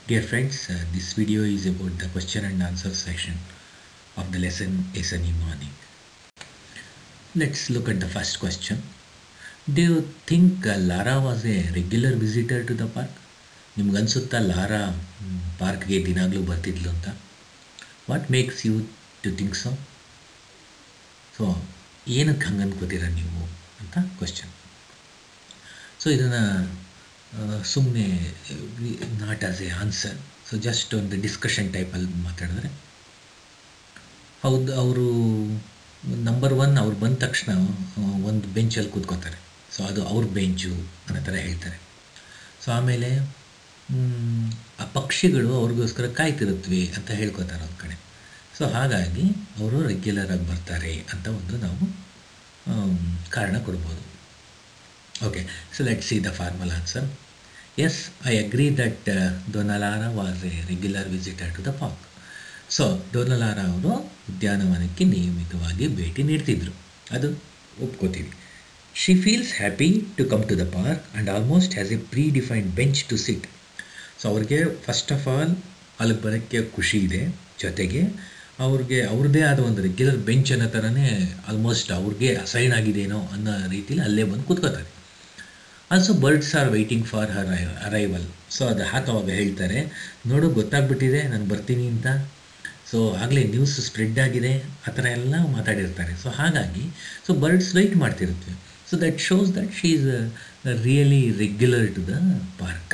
Dear friends, uh, this video is about the question and answer section of the lesson A Sunny Morning. Let's look at the first question. Do you think uh, Lara was a regular visitor to the park? ನಿಮ್ಗನ್ಸುತ್ತಾ Laura ಪಾರ್ಕ್ಗೆ ದಿನಾಗಲೂ ಬರ್ತಿದ್ಲು ಅಂತ what makes you to think so so ಏನಕ್ಕೆ ಹಂಗೆ ಅನ್ಕೋತೀರ ನೀವು ಅಂತ ಕ್ವಶನ್ ಸೊ ಇದನ್ನು ಸುಮ್ಮನೆ not as a answer so just ಒಂದು ಡಿಸ್ಕಷನ್ ಟೈಪಲ್ಲಿ ಮಾತಾಡಿದ್ರೆ ಹೌದು ಅವರು ನಂಬರ್ ಒನ್ ಅವ್ರು ಬಂದ ತಕ್ಷಣ ಒಂದು ಬೆಂಚಲ್ಲಿ ಕೂತ್ಕೋತಾರೆ ಸೊ ಅದು ಅವ್ರ ಬೆಂಚು ಅನ್ನೋ ಥರ ಹೇಳ್ತಾರೆ ಸೊ ಆಮೇಲೆ ಆ ಪಕ್ಷಿಗಳು ಅವ್ರಿಗೋಸ್ಕರ ಕಾಯ್ತಿರುತ್ತವೆ ಅಂತ ಹೇಳ್ಕೊತಾರೆ ಒಂದು ಕಡೆ ಸೊ ಹಾಗಾಗಿ ಅವರು ರೆಗ್ಯುಲರಾಗಿ ಬರ್ತಾರೆ ಅಂತ ಒಂದು ನಾವು ಕಾರಣ ಕೊಡ್ಬೋದು okay so let see the formal answer yes I agree that Dona Laura was a regular visitor to the park so Dona Laura ಅವರು ಉದ್ಯಾನವನಕ್ಕೆ ನಿಯಮಿತವಾಗಿ ಭೇಟಿ ನೀಡ್ತಿದ್ರು ಅದು ಒಪ್ಕೋತೀವಿ she feels happy to come to the park and almost has a predefined bench to sit so ಅವ್ರಿಗೆ first of all ಅಲ್ಲಿಗೆ ಬರೋಕ್ಕೆ ಖುಷಿ ಇದೆ ಜೊತೆಗೆ ಅವ್ರಿಗೆ ಅವ್ರದ್ದೇ ಆದ ಒಂದು ರೆಗ್ಯುಲರ್ ಬೆಂಚ್ ಅನ್ನೋ ಥರನೇ ಆಲ್ಮೋಸ್ಟ್ ಅವ್ರಿಗೆ ಅಸೈನ್ ಆಗಿದೆಯೇನೋ ಅನ್ನೋ ರೀತಿಲಿ ಅಲ್ಲೇ ಬಂದು ಕೂತ್ಕೋತಾರೆ also birds are waiting for her arrival so ಅದು ಹಾಕವಾಗ ಹೇಳ್ತಾರೆ ನೋಡು ಗೊತ್ತಾಗ್ಬಿಟ್ಟಿದೆ ನಾನು ಬರ್ತೀನಿ ಅಂತ ಸೊ ಆಗಲೇ ನ್ಯೂಸ್ ಸ್ಪ್ರೆಡ್ ಆಗಿದೆ ಆ ಥರ ಎಲ್ಲ ಮಾತಾಡಿರ್ತಾರೆ ಸೊ ಹಾಗಾಗಿ ಸೊ ಬರ್ಡ್ಸ್ ವೆಯ್ಟ್ ಮಾಡ್ತಿರುತ್ತವೆ so that shows that she is really regular to the park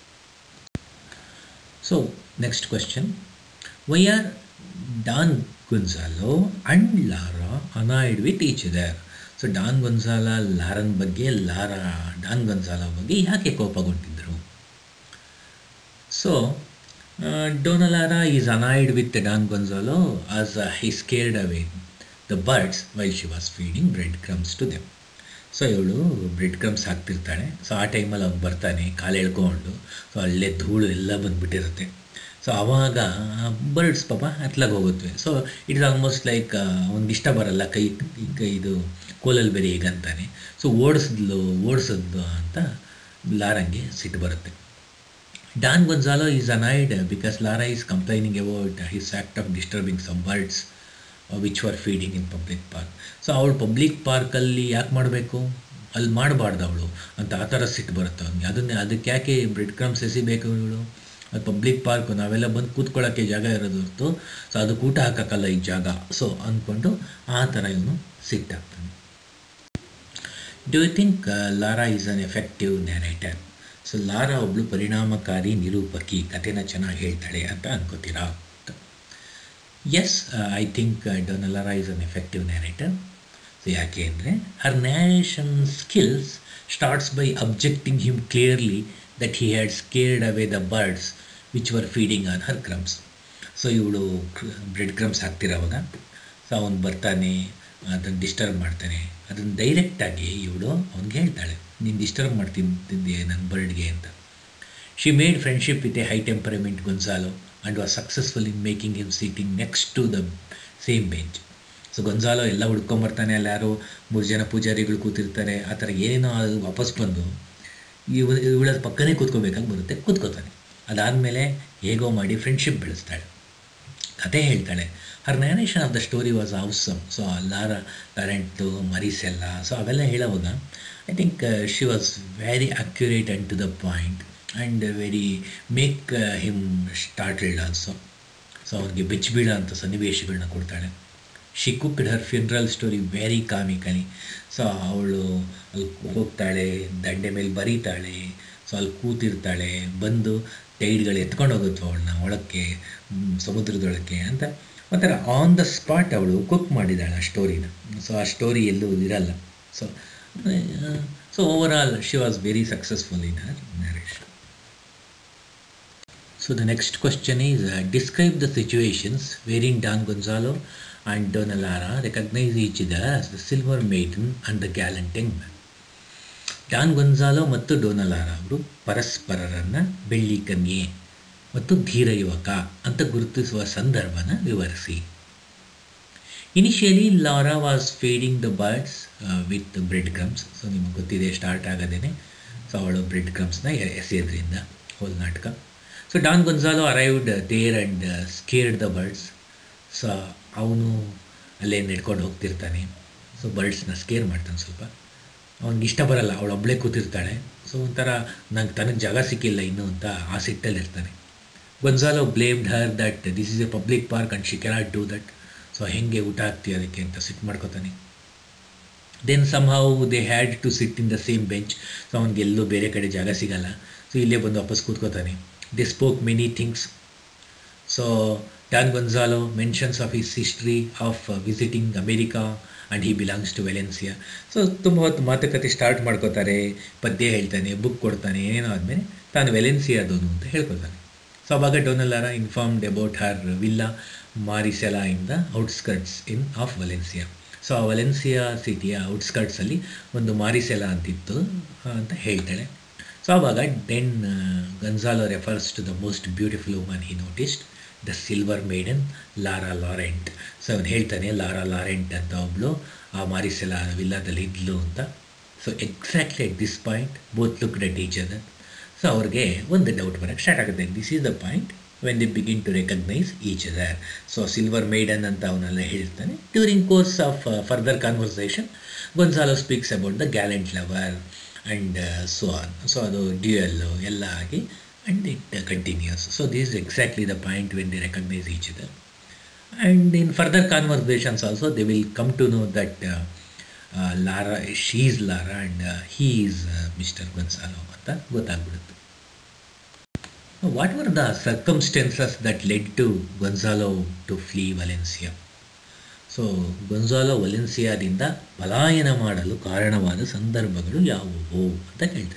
so next question why are Don Gonzalo and Laura annoyed with each other so Don Gonzalo ಲಾರನ್ ಬಗ್ಗೆ Laura Don Gonzalo ಬಗ್ಗೆ ಯಾಕೆ ಕೋಪಗೊಂಡಿದ್ದರು so Dona Laura is annoyed with Don Gonzalo as he scared away the birds while she was feeding bread crumbs to them so ಇವಳು bread crumbs ಹಾಕ್ತಿರ್ತಾಳೆ so ಆ ಟೈಮಲ್ಲಿ ಅವ್ನು ಬರ್ತಾನೆ ಕಾಲು ಎಳ್ಕೊಂಡು ಸೊ ಅಲ್ಲೇ ಧೂಳು ಎಲ್ಲ ಬಂದುಬಿಟ್ಟಿರುತ್ತೆ ಸೊ ಆವಾಗ ಬರ್ಡ್ಸ್ ಪಾಪ ಹತ್ಲಾಗ ಹೋಗುತ್ತವೆ so it is almost like ಅವ್ನಿಗೆ ಇಷ್ಟ ಬರಲ್ಲ ಕೈ ಕೈ ಇದು ಕೋಲಲ್ಲಿ ಬೇರೆ ಈಗ ಅಂತಾನೆ ಸೊ ಓಡಿಸಿದ್ಲು ಓಡಿಸಿದ್ಲು ಅಂತ ಲಾರಂಗೆ ಸಿಟ್ಟು ಬರುತ್ತೆ Don Gonzalo is annoyed because Laura is complaining about his act of disturbing some birds which are feeding in public park so ಅವಳು ಪಬ್ಲಿಕ್ ಪಾರ್ಕಲ್ಲಿ ಯಾಕೆ ಮಾಡಬೇಕು ಅಲ್ಲಿ ಮಾಡಬಾರ್ದು ಅವಳು ಅಂತ ಆ ಥರ ಸಿಟ್ಟು ಬರುತ್ತೆ ಅವ್ನಿಗೆ ಅದನ್ನೇ ಅದಕ್ಕೆ ಯಾಕೆ ಬ್ರೆಡ್ ಕ್ರಮ್ಸ್ ಎಸಿಬೇಕು ಇವಳು ಅದು ಪಬ್ಲಿಕ್ ಪಾರ್ಕ್ ನಾವೆಲ್ಲ ಬಂದು ಕೂತ್ಕೊಳ್ಳೋಕ್ಕೆ ಜಾಗ ಇರೋದು ಹೊರತು ಸೊ ಅದಕ್ಕೆ ಊಟ ಹಾಕೋಕ್ಕಲ್ಲ ಈ ಜಾಗ ಸೊ ಅಂದ್ಕೊಂಡು ಆ ಥರ ಇವನು ಸಿಟ್ಟಾಗ್ತಾನೆ do you think Laura is an effective narrator so Laura ಒಬ್ಬಳು ಪರಿಣಾಮಕಾರಿ ನಿರೂಪಕಿ ಕಥೆನ ಚೆನ್ನಾಗಿ ಹೇಳ್ತಾಳೆ ಅಂತ ಅನ್ಕೋತೀರಾ yes I think Dona Laura is an effective narrator so ಯಾಕೆ ಅಂದರೆ her narration skills starts by objecting him clearly that he had scared away the birds which were feeding on her crumbs so ಇವಳು bread crumbs ಹಾಕ್ತಿರೋವಾಗ so ಅವನು ಬರ್ತಾನೆ ಅದನ್ನು disturb ಮಾಡ್ತಾನೆ ಅದನ್ನು ಡೈರೆಕ್ಟಾಗಿ ಇವಳು ಅವ್ನಿಗೆ ಹೇಳ್ತಾಳೆ ನೀನು ಡಿಸ್ಟರ್ಬ್ ಮಾಡ್ತಿದ್ದೆ ನನ್ನ ಬರ್ಡ್ಗೆ ಅಂತ she made friendship with a high temperament Gonzalo and was successful in making him seating next to the same bench so Gonzalo ಎಲ್ಲ ಹುಡ್ಕೊಂಬರ್ತಾನೆ ಅಲ್ಲಿ ಯಾರೋ ಮೂರು ಜನ ಪೂಜಾರಿಗಳು ಕೂತಿರ್ತಾರೆ ಆ ಥರ ಏನೇನೋ ಅದು ವಾಪಸ್ ಬಂದು ಇವ ಇವಳ ಪಕ್ಕನೇ ಕೂತ್ಕೋಬೇಕಾಗಿ ಬರುತ್ತೆ ಕೂತ್ಕೋತಾನೆ ಅದಾದಮೇಲೆ ಹೇಗೋ ಮಾಡಿ ಫ್ರೆಂಡ್ಶಿಪ್ ಬೆಳೆಸ್ತಾಳೆ ಕತೆ ಹೇಳ್ತಾಳೆ her narration of the story was awesome so Laura Laurent Maricela so ಅವೆಲ್ಲ ಹೇಳೋವಾಗ I think she was very accurate and to the point and very make him started also so ಅವ್ರಿಗೆ ಬೆಚ್ಚಬೀಳ ಅಂತ ಸನ್ನಿವೇಶಗಳನ್ನ ಕೊಡ್ತಾಳೆ she cooked her funeral story very comically so ಅವಳು ಅಲ್ಲಿ ಹೋಗ್ತಾಳೆ ದಂಡೆ ಮೇಲೆ ಬರೀತಾಳೆ ಸೊ ಅಲ್ಲಿ ಕೂತಿರ್ತಾಳೆ ಬಂದು ಟೈಡ್ಗಳು ಎತ್ಕೊಂಡು ಹೋಗುತ್ತೆ ಅವಳನ್ನ ಒಳಕ್ಕೆ ಸಮುದ್ರದೊಳಕ್ಕೆ ಅಂತ ಒಂಥರ ಆನ್ ದ ಸ್ಪಾಟ್ ಅವಳು ಕುಕ್ ಮಾಡಿದ್ದಾಳೆ ಆ ಸ್ಟೋರಿನ ಸೊ ಆ ಸ್ಟೋರಿ ಎಲ್ಲೂ ಇರಲ್ಲ so so over all she was very successful in her narration so the next question is describe the situations wherein Don Gonzalo and Dona Laura recognise each other as the silver maiden and the gallanting Don Gonzalo ಮತ್ತು Dona Laura ಅವರು ಪರಸ್ಪರರನ್ನು ಬೆಳ್ಳಿ ಕನ್ಯೆ ಮತ್ತು ಧೀರ ಯುವಕ ಅಂತ ಗುರುತಿಸುವ ಸಂದರ್ಭನ ವಿವರಿಸಿ initially Laura was feeding the birds with bread crumbs so ನಿಮಗೆ ಗೊತ್ತಿದೆ ಸ್ಟಾರ್ಟ್ ಆಗೋದೇ ಸೊ ಅವಳು ಬ್ರೆಡ್ ಕ್ರಮ್ಸ್ನ ಎಸೆಯೋದ್ರಿಂದ ಹೋಲ್ ನಾಟಕ so Don Gonzalo arrived there and scared the birds so ಅವನು ಅಲ್ಲೇ ನಡ್ಕೊಂಡು ಹೋಗ್ತಿರ್ತಾನೆ ಸೊ ಬರ್ಡ್ಸ್ನ ಸ್ಕೇರ್ ಮಾಡ್ತಾನೆ ಸ್ವಲ್ಪ ಅವ್ನಿಗೆ ಇಷ್ಟ ಬರಲ್ಲ ಅವಳು ಒಬ್ಬಳೇ ಕೂತಿರ್ತಾಳೆ ಸೊ ಒಂಥರ ನಂಗೆ ತನಗೆ ಜಾಗ ಸಿಕ್ಕಿಲ್ಲ ಇನ್ನೂ ಅಂತ ಆ ಸಿಟ್ಟಲ್ಲಿರ್ತಾನೆ Gonzalo blamed her that this is a public park and she cannot do that so ಹೆಂಗೆ ಊಟ ಹಾಕ್ತೀಯ ಅದಕ್ಕೆ ಅಂತ ಸಿಟ್ಟು ಮಾಡ್ಕೋತಾನೆ then somehow they had to sit in the same bench so ಅವ್ನಿಗೆ ಎಲ್ಲೂ ಬೇರೆ ಕಡೆ ಜಾಗ ಸಿಗಲ್ಲ ಸೊ ಇಲ್ಲೇ ಬಂದು ವಾಪಸ್ ಕೂತ್ಕೋತಾನೆ they spoke many things so Don Gonzalo mentions of his history of visiting America and he belongs to Valencia so ತುಂಬ ಹೊತ್ತು ಮಾತುಕತೆ ಸ್ಟಾರ್ಟ್ ಮಾಡ್ಕೋತಾರೆ ಪದ್ಯ ಹೇಳ್ತಾನೆ ಬುಕ್ ಕೊಡ್ತಾನೆ ಏನೇನೋ ಆದಮೇಲೆ ತಾನು ವೆಲೆನ್ಸಿಯಾದವನು ಅಂತ ಹೇಳ್ಕೊತಾನೆ ಸೊ ಅವಾಗ Dona Laura informed about her villa Maricela in the outskirts in of Valencia so ಆ ವಲೆನ್ಸಿಯಾ ಸಿಟಿಯ ಔಟ್ಸ್ಕರ್ಟ್ಸಲ್ಲಿ ಒಂದು ಮಾರಿಸೆಲಾ ಅಂತಿತ್ತು ಅಂತ ಹೇಳ್ತಾಳೆ ಸೊ ಆವಾಗ Don Gonzalo refers to the most beautiful woman he noticed the silver maiden Laura Laurent so ಅವನು ಹೇಳ್ತಾನೆ Lara Laurent ಅಂತ ಒಬ್ಬಳು ಆ ಮಾರಿಸೆಲಾ ವಿಲ್ಲಾದಲ್ಲಿ ಇದ್ಲು ಅಂತ so exactly at this point both look at each other so ಅವ್ರಿಗೆ ಒಂದು ಡೌಟ್ ಬರೋಕ್ಕೆ ಸ್ಟಾರ್ಟ್ ಆಗುತ್ತೆ this is the point when they begin to recognise each other so silver maiden ಅಂತ ಅವನೆಲ್ಲ ಹೇಳ್ತಾನೆ during course of further conversation Gonzalo speaks about the gallant lover and so on so ಅದು duel ಎಲ್ಲ ಆಗಿ and it continues so this is exactly the point when they recognise each other and in further conversations also they will come to know that Laura she is Laura and he is Mr Gonzalo ಅಂತ ಗೊತ್ತಾಗ್ಬಿಡುತ್ತೆ what were the circumstances that led to Gonzalo to flee Valencia so Gonzalo ವಲೆನ್ಸಿಯಾದಿಂದ ಪಲಾಯನ ಮಾಡಲು ಕಾರಣವಾದ ಸಂದರ್ಭಗಳು ಯಾವುವು ಅಂತ ಕೇಳ್ತಾರೆ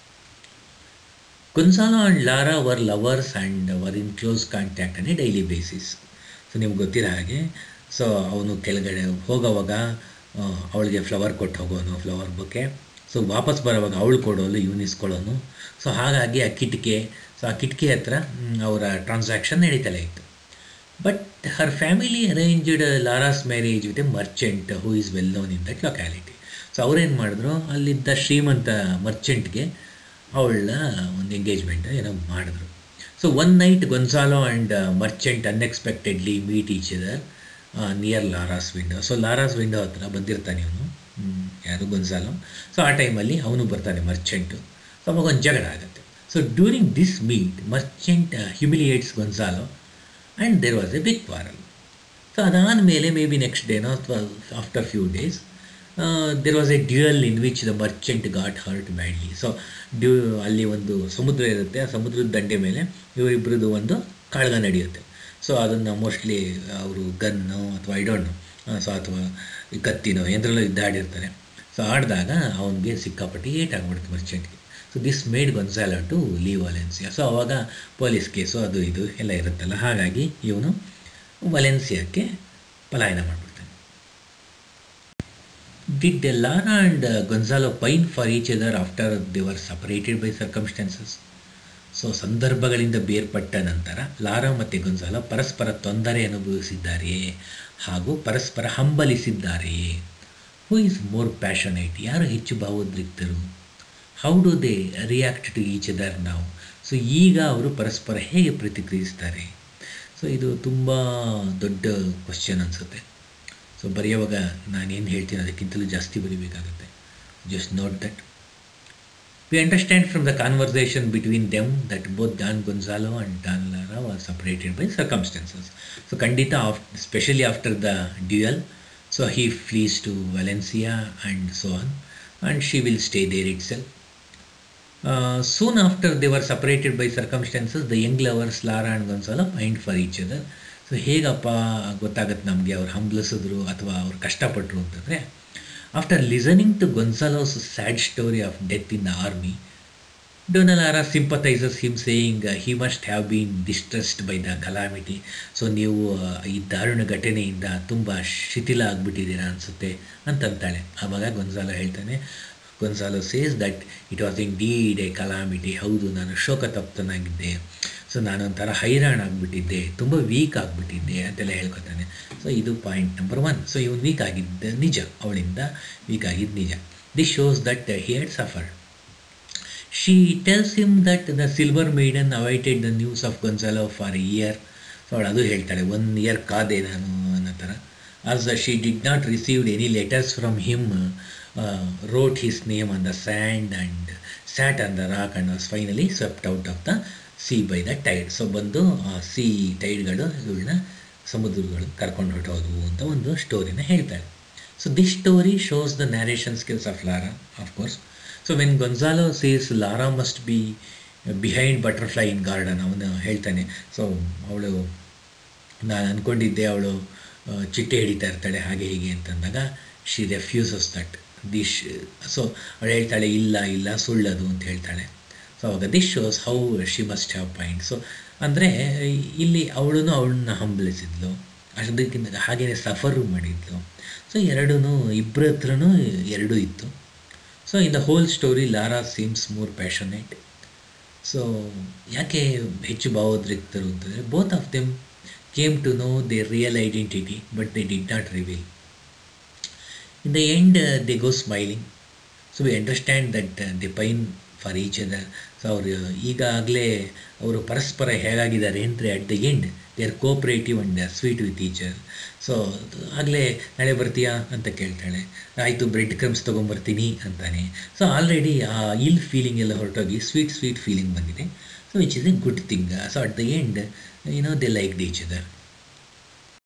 Gonzalo and Laura were lovers and were in close contact on a daily basis so ನಿಮ್ಗೆ ಗೊತ್ತಿರೋ ಹಾಗೆ ಸೊ ಅವನು ಕೆಳಗಡೆ ಹೋಗೋವಾಗ ಅವಳಿಗೆ ಫ್ಲವರ್ ಕೊಟ್ಟು ಹೋಗೋನು ಫ್ಲವರ್ ಬೊಕ್ಕೆ ಸೊ ವಾಪಸ್ ಬರೋವಾಗ ಅವಳು ಕೊಡೋನು ಇವನು ಇಸ್ಕೊಳ್ಳೋನು ಸೊ ಹಾಗಾಗಿ ಆ ಕಿಟಕಿ ಸೊ ಆ ಕಿಟಕಿ ಹತ್ರ ಅವರ ಟ್ರಾನ್ಸಾಕ್ಷನ್ ನಡೀತಲೇ ಇತ್ತು but her family arranged Laura's marriage with a merchant who is well known in that locality so ಅವ್ರೇನು ಮಾಡಿದ್ರು ಅಲ್ಲಿದ್ದ ಶ್ರೀಮಂತ ಮರ್ಚೆಂಟ್ಗೆ ಅವಳನ್ನ ಒಂದು ಎಂಗೇಜ್ಮೆಂಟ್ ಏನೋ ಮಾಡಿದ್ರು so one night Gonzalo and merchant unexpectedly meet each other near Laura's window so Laura's window ಹತ್ರ ಬಂದಿರ್ತಾನೆ ಇವನು ಯಾರು ಗೊಂಜಾಲೋ ಸೊ ಆ ಟೈಮಲ್ಲಿ ಅವನು ಬರ್ತಾನೆ ಮರ್ಚೆಂಟು ಸೊ ಅವಾಗ ಒಂದು ಜಗಳ ಆಗುತ್ತೆ so during this meet merchant humiliates Gonzalo and there was a big quarrel so ಅದಾದಮೇಲೆ ಮೇ ಬಿ ನೆಕ್ಸ್ಟ್ ಡೇನೋ ಅಥವಾ after few days there was a duel in which the merchant got hurt badly so ಡ್ಯೂ ಅಲ್ಲಿ ಒಂದು ಸಮುದ್ರ ಇರುತ್ತೆ ಆ ಸಮುದ್ರದ ದಂಡೆ ಮೇಲೆ ಇವರಿಬ್ಬರದ್ದು ಒಂದು ಕಾಳಗ ನಡೆಯುತ್ತೆ ಸೊ ಅದನ್ನು ಮೋಸ್ಟ್ಲಿ ಅವರು ಗನ್ನು ಅಥವಾ ಐ ಡೋಂಟ್ ನೋ ಸೊ ಅಥವಾ ಕತ್ತಿನೋ ಎಂದ್ರಲ್ಲೋ ಇದ್ದಾಡಿರ್ತಾರೆ ಸೊ ಆಡಿದಾಗ ಅವನಿಗೆ ಸಿಕ್ಕಾಪಟ್ಟಿ ಏಟ್ ಆಗ್ಬಿಡುತ್ತೆ ಮರ್ಚೆಂಟ್ಗೆ so this made Gonzalo to leave Valencia so ಅವಾಗ ಪೊಲೀಸ್ ಕೇಸು ಅದು ಇದು ಎಲ್ಲ ಇರುತ್ತಲ್ಲ ಹಾಗಾಗಿ ಇವನು ವಲೆನ್ಸಿಯಾಕ್ಕೆ ಪಲಾಯನ ಮಾಡಿಬಿಡ್ತಾನೆ did Laura and Gonzalo pine for each other after they were separated by circumstances so ಸಂದರ್ಭಗಳಿಂದ ಬೇರ್ಪಟ್ಟ ನಂತರ ಲಾರಾ ಮತ್ತು ಗೊಂಜಾಲ ಪರಸ್ಪರ ತೊಂದರೆ ಅನುಭವಿಸಿದ್ದಾರೆಯೇ ಹಾಗೂ ಪರಸ್ಪರ ಹಂಬಲಿಸಿದ್ದಾರೆಯೇ ಹೂ ಈಸ್ ಮೋರ್ ಪ್ಯಾಷನೇಟ್ ಯಾರು ಹೆಚ್ಚು ಭಾವೋದ್ರಿಕ್ತರು how do they react to each other ನಾವು ಸೊ ಈಗ ಅವರು ಪರಸ್ಪರ ಹೇಗೆ ಪ್ರತಿಕ್ರಿಯಿಸ್ತಾರೆ ಸೊ ಇದು ತುಂಬ ದೊಡ್ಡ ಕ್ವಶನ್ ಅನಿಸುತ್ತೆ ಸೊ ಬರೆಯುವಾಗ ನಾನೇನು ಹೇಳ್ತೀನಿ ಅದಕ್ಕಿಂತಲೂ ಜಾಸ್ತಿ ಬರೀಬೇಕಾಗುತ್ತೆ just note that we understand from the conversation between them that both Don Gonzalo and Don Laura were separated by circumstances so ಖಂಡಿತ of specially after the duel so he flees to Valencia and so on and she will stay there itself soon after they were separated by circumstances the young lovers Laura and Gonzalo mind for each other so ಹೇಗಪ್ಪ ಗೊತ್ತಾಗುತ್ತೆ ನಮಗೆ ಅವ್ರು ಹಂಬಲಿಸಿದ್ರು ಅಥವಾ ಅವ್ರು ಕಷ್ಟಪಟ್ಟರು ಅಂತಂದರೆ after listening to Gonzalo's sad story of death in the army Dona Laura sympathises him saying he must have been distressed by the calamity so ನೀವು ಈ ದಾರುಣ ಘಟನೆಯಿಂದ ತುಂಬ ಶಿಥಿಲ ಆಗಿಬಿಟ್ಟಿದ್ದೀರಾ ಅನಿಸುತ್ತೆ ಅಂತಂತಾಳೆ ಆವಾಗ ಗೊಂಜಾಲೋ ಹೇಳ್ತಾನೆ Gonzalo says that it was indeed a calamity ಹೌದು ನಾನು ಶೋಕತಪ್ತನಾಗಿದ್ದೆ so ನಾನೊಂಥರ ಹೈರಾಣ ಆಗಿಬಿಟ್ಟಿದ್ದೆ ತುಂಬ ವೀಕ್ ಆಗಿಬಿಟ್ಟಿದ್ದೆ ಅಂತೆಲ್ಲ ಹೇಳ್ಕೊತಾನೆ ಸೊ ಇದು ಪಾಯಿಂಟ್ ನಂಬರ್ ಒನ್ ಸೊ ಇವನು ವೀಕ್ ಆಗಿದ್ದ ನಿಜ ಅವಳಿಂದ ವೀಕ್ ಆಗಿದ್ದು ನಿಜ this shows that he had suffered she tells him that the silver maiden awaited the news of Gonzalo for a year so ಅವಳು ಅದು ಹೇಳ್ತಾಳೆ ಒನ್ ಇಯರ್ ಕಾದೆ ನಾನು ಅನ್ನೋ ಥರ as she did not received any letters from him wrote his name on the sand and sat on the rock and was finally swept out of the sea by the tide so ಬಂದು ಆ C ಟೈಡ್ಗಳು ಇವಳನ್ನ ಸಮುದ್ರಗಳು ಕರ್ಕೊಂಡು ಹೊರಟೋದ್ವು ಅಂತ ಒಂದು ಸ್ಟೋರಿನ ಹೇಳ್ತಾಳೆ so this story shows the narration skills of Laura of course so when Gonzalo says Laura must be behind butterfly in garden ಅವನು ಹೇಳ್ತಾನೆ ಸೊ ಅವಳು ನಾನು ಅಂದ್ಕೊಂಡಿದ್ದೆ ಅವಳು ಚಿಟ್ಟೆ ಹಿಡಿತಾ ಇರ್ತಾಳೆ ಹಾಗೆ ಹೀಗೆ ಅಂತಂದಾಗ she refuses that this so ಅವಳು ಹೇಳ್ತಾಳೆ ಇಲ್ಲ ಇಲ್ಲ ಸುಳ್ಳದು ಅಂತ ಹೇಳ್ತಾಳೆ ಸೊ ಅವಾಗ this shows how she must have point so ಅಂದರೆ ಇಲ್ಲಿ ಅವಳು ಅವಳನ್ನ ಹಂಬಲಿಸಿದ್ಲು ಅದಕ್ಕಿಂತ ಹಾಗೆಯೇ ಸಫರು ಮಾಡಿದ್ಲು ಸೊ ಎರಡೂ ಇಬ್ಬರ ಹತ್ರನೂ ಎರಡೂ ಇತ್ತು so in the whole story Lara seems more passionate so ಯಾಕೆ ಹೆಚ್ಚು ಭಾವೋದ್ರಿಕ್ತರು ಅಂತಂದರೆ both of them came to know they real identity but they did not reveal in the end they go smiling so we understand that the pain for each other so ಅವರು ಈಗಾಗಲೇ ಅವರು ಪರಸ್ಪರ ಹೇಗಾಗಿದ್ದಾರೆ ಅಂದರೆ at the end they are cooperative and they are sweet with each other so ಆಗಲೇ ನಾಳೆ ಬರ್ತೀಯಾ ಅಂತ ಕೇಳ್ತಾಳೆ ಆಯಿತು ಬ್ರೆಡ್ ಕ್ರಮ್ಸ್ ತೊಗೊಂಬರ್ತೀನಿ ಅಂತಾನೆ ಸೊ ಆಲ್ರೆಡಿ ಆ ಇಲ್ ಫೀಲಿಂಗ್ ಎಲ್ಲ ಹೊರಟೋಗಿ ಸ್ವೀಟ್ ಸ್ವೀಟ್ ಫೀಲಿಂಗ್ ಬಂದಿದೆ so which is a good thing so at the end you know they like the each other